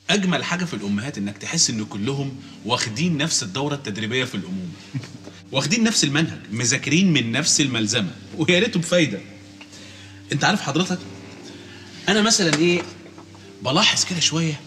اجمل حاجه في الامهات انك تحس ان كلهم واخدين نفس الدوره التدريبيه في الامومه واخدين نفس المنهج مذاكرين من نفس الملزمه ويا ريته بفايده انت عارف حضرتك انا مثلا ايه بلاحظ كده شويه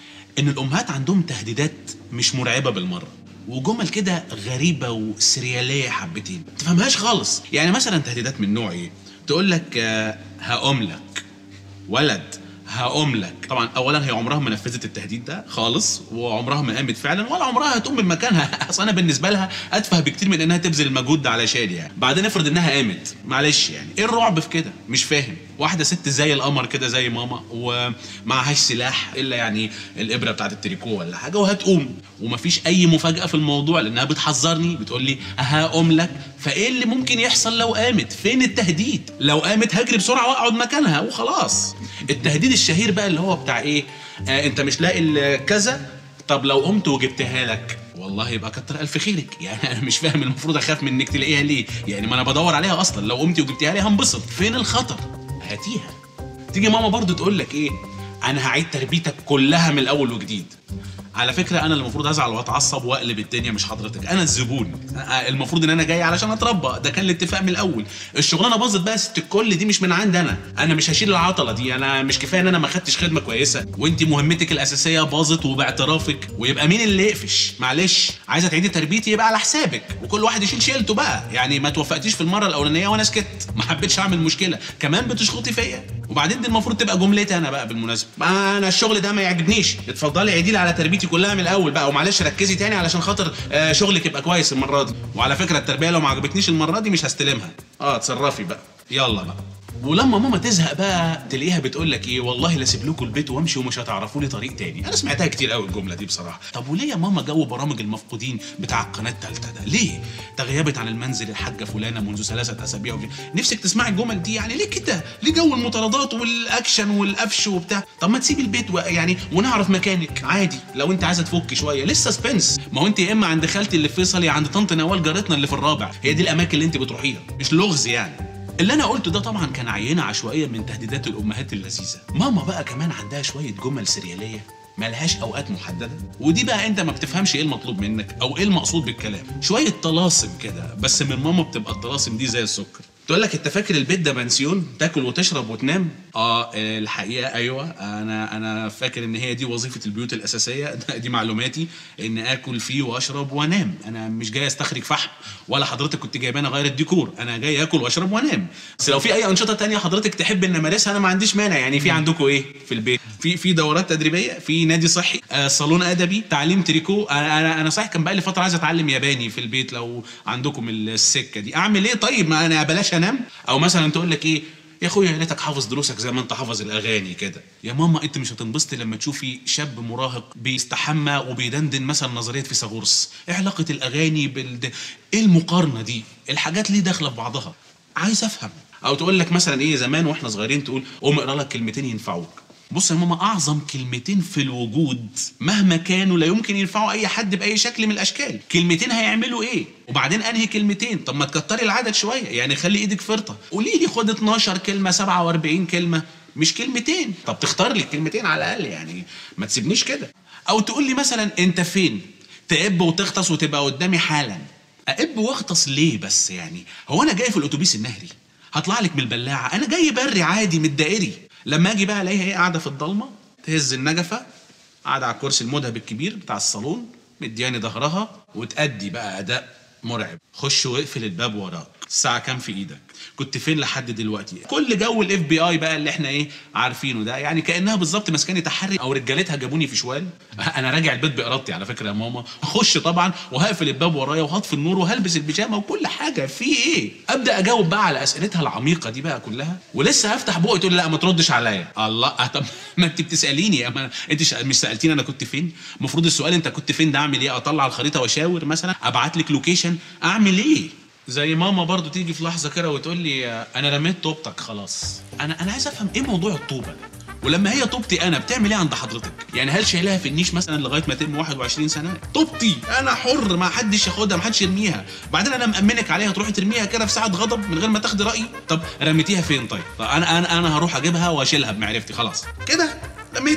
ان الامهات عندهم تهديدات مش مرعبه بالمره وجمل كده غريبه وسرياليه حبتين ما تفهمهاش خالص يعني مثلا تهديدات من نوع ايه تقول لك آه، هقوم لك ولد هقوم لك طبعا اولا هي عمرها ما نفذت التهديد ده خالص وعمرها ما قامت فعلا ولا عمرها هتقوم من مكانها اصل انا بالنسبه لها اتفه بكتير من انها تبذل المجهود ده علشان يعني بعدين افرض انها قامت معلش يعني ايه الرعب في كده مش فاهم واحده ست زي القمر كده زي ماما ومعهاش سلاح الا يعني الابره بتاعت التريكو ولا حاجه وهتقوم ومفيش اي مفاجاه في الموضوع لانها بتحذرني بتقول لي هقوم لك فايه اللي ممكن يحصل لو قامت فين التهديد لو قامت هجري بسرعه واقعد مكانها وخلاص التهديد الشهير بقى اللي هو بتاع ايه آه انت مش لاقي ال- كذا طب لو قمت وجبتها لك والله يبقى كتر الف خيرك يعني انا مش فاهم المفروض اخاف من انك تلاقيها ليه يعني ما انا بدور عليها اصلا لو قمتي وجبتيها لي هنبسط فين الخطر هاتيها تيجي ماما برضو تقول لك ايه انا هعيد تربيتك كلها من الاول وجديد على فكره انا اللي المفروض ازعل واتعصب واقلب الدنيا مش حضرتك انا الزبون أنا- المفروض ان انا جاي علشان اتربى ده كان الاتفاق من الاول الشغلانه باظت بقى يا ست الكل دي مش من عندي انا انا مش هشيل العطله دي انا مش كفايه ان انا ما خدتش خدمه كويسه وانت مهمتك الاساسيه باظت وباعترافك ويبقى مين اللي يقفش معلش عايزه تعيدي تربيتي يبقى على حسابك وكل واحد يشيل شيلته بقى يعني ما توفقتيش في المره الاولانيه وانا سكت ما حبيتش اعمل مشكله كمان بتشخطي فيا وبعدين دي المفروض تبقى جملتي انا بقى بالمناسبه ما انا الشغل ده ما يعجبنيش اتفضلي عيدي لي على تربيتي كلها من الاول بقى ومعلش ركزي تاني علشان خاطر آه، شغلك يبقى كويس المره دي وعلى فكره التربيه لو ما عجبتنيش المره دي مش هستلمها اه اتصرفي بقى يلا بقى ولما ماما تزهق بقى تلاقيها بتقول لك ايه والله لا اسيب لكم البيت وامشي ومش هتعرفوا لي طريق تاني انا سمعتها كتير قوي الجمله دي بصراحه طب وليه يا ماما جو برامج المفقودين بتاع القناه الثالثه ده ليه تغيبت عن المنزل الحاجه فلانه منذ ثلاثه اسابيع وفي... نفسك تسمعي الجمل دي يعني ليه كده ليه جو المطاردات والاكشن والقفش وبتاع طب ما تسيبي البيت و... يعني ونعرف مكانك عادي لو انت عايزه تفك شويه لسه سبنس ما هو انت يا اما عند خالتي اللي في فيصل يا عند طنط نوال جارتنا اللي في الرابع هي دي الاماكن اللي انت بتروحيها مش لغز يعني اللي انا قلته ده طبعا كان عينه عشوائيه من تهديدات الامهات اللذيذه ماما بقى كمان عندها شويه جمل سرياليه ملهاش اوقات محدده ودي بقى انت ما بتفهمش ايه المطلوب منك او ايه المقصود بالكلام شويه طلاسم كده بس من ماما بتبقى الطلاسم دي زي السكر تقول لك انت فاكر البيت ده بنسيون تاكل وتشرب وتنام اه الحقيقه ايوه انا انا فاكر ان هي دي وظيفه البيوت الاساسيه دي معلوماتي ان اكل فيه واشرب وانام انا مش جاي استخرج فحم ولا حضرتك كنت جايباني اغير الديكور انا جاي اكل واشرب وانام بس لو في اي انشطه تانية حضرتك تحب ان امارسها انا ما عنديش مانع يعني في عندكم ايه في البيت في في دورات تدريبيه في نادي صحي آه صالون ادبي تعليم تريكو انا انا انا صحيح كان بقى لي فتره عايز اتعلم ياباني في البيت لو عندكم السكه دي اعمل ايه طيب ما انا بلاش انام او مثلا تقول لك ايه يا اخويا يا ريتك حافظ دروسك زي ما انت حافظ الاغاني كده يا ماما انت مش هتنبسطي لما تشوفي شاب مراهق بيستحمى وبيدندن مثلا نظريه فيثاغورس ايه علاقه الاغاني بال ايه المقارنه دي الحاجات ليه داخله في بعضها عايز افهم او تقول لك مثلا ايه زمان واحنا صغيرين تقول قوم اقرا لك كلمتين ينفعوك بص يا ماما اعظم كلمتين في الوجود مهما كانوا لا يمكن ينفعوا اي حد باي شكل من الاشكال كلمتين هيعملوا ايه وبعدين انهي كلمتين طب ما تكتري العدد شويه يعني خلي ايدك فرطه قولي لي خد 12 كلمه 47 كلمه مش كلمتين طب تختار لي الكلمتين على الاقل يعني ما تسيبنيش كده او تقول لي مثلا انت فين تقب وتغطس وتبقى قدامي حالا اقب واغطس ليه بس يعني هو انا جاي في الاتوبيس النهري هطلع لك من البلاعه انا جاي بري عادي من الدائري لما اجي بقى الاقيها ايه قاعده في الضلمه تهز النجفه قاعده على الكرسي المذهب الكبير بتاع الصالون مدياني ظهرها وتأدي بقى اداء مرعب خش واقفل الباب وراك الساعه كام في ايدك كنت فين لحد دلوقتي كل جو الاف بي اي بقى اللي احنا ايه عارفينه ده يعني كانها بالظبط ماسكاني تحري او رجالتها جابوني في شوال انا راجع البيت بارادتي على فكره يا ماما هخش طبعا وهقفل الباب ورايا وهطفي النور وهلبس البيجامه وكل حاجه في ايه ابدا اجاوب بقى على اسئلتها العميقه دي بقى كلها ولسه هفتح بقي تقول لي لا ما تردش عليا الله آه، طب ما انت بتساليني اما انت ش- مش سالتيني انا كنت فين المفروض السؤال انت كنت فين ده اعمل ايه اطلع الخريطه واشاور مثلا ابعت لك لوكيشن اعمل ايه زي ماما برضو تيجي في لحظه كده وتقول لي آه، انا رميت طوبتك خلاص انا انا عايز افهم ايه موضوع الطوبه ولما هي طوبتي انا بتعمل ايه عند حضرتك يعني هل شايلها في النيش مثلا لغايه ما تتم 21 سنه طوبتي انا حر ما حدش ياخدها ما حدش يرميها بعدين انا مامنك عليها تروحي ترميها كده في ساعه غضب من غير ما تاخدي رايي طب رميتيها فين طيب طب انا انا انا هروح اجيبها واشيلها بمعرفتي خلاص كده رميت خلاص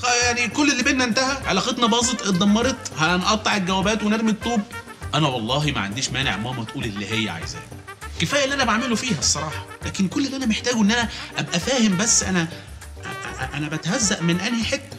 آه يعني كل اللي بينا انتهى علاقتنا باظت اتدمرت هنقطع الجوابات ونرمي الطوب انا والله ما عنديش مانع ماما تقول اللي هي عايزاه كفايه اللي انا بعمله فيها الصراحه لكن كل اللي انا محتاجه ان انا ابقى فاهم بس انا أ- أ- انا بتهزق من انهي حته